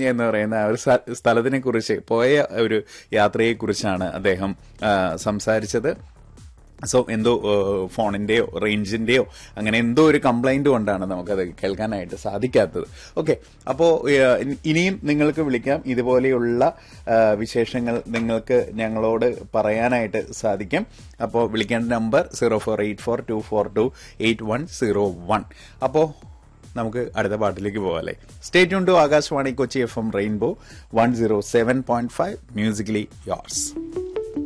എന്ന് പറയുന്ന ആ ഒരു സ്ഥ- സ്ഥലത്തിനെ കുറിച്ച് പോയ ഒരു യാത്രയെ കുറിച്ചാണ് അദ്ദേഹം ആ, സംസാരിച്ചത് സോ എന്തോ ഏഹ്, ഫോണിന്റെയോ റേഞ്ചിന്റെയോ അങ്ങനെ എന്തോ ഒരു കംപ്ലൈന്റ് കൊണ്ടാണ് നമുക്കത് കേൾക്കാനായിട്ട് സാധിക്കാത്തത് ഓക്കെ അപ്പോ ഏഹ്, ഇനി- ഇനിയും നിങ്ങൾക്ക് വിളിക്കാം ഇതുപോലെയുള്ള ഏഹ്, വിശേഷങ്ങൾ നിങ്ങൾക്ക് ഞങ്ങളോട് പറയാനായിട്ട് സാധിക്കും അപ്പോൾ വിളിക്കേണ്ട number zero four eight four two four two eight one zero one അപ്പോൾ നമുക്ക് അടുത്ത പാട്ടിലേക്ക് പോകാല്ലേ stay tune to Akashvani Kochi F M rainbow one zero seven point five musically yours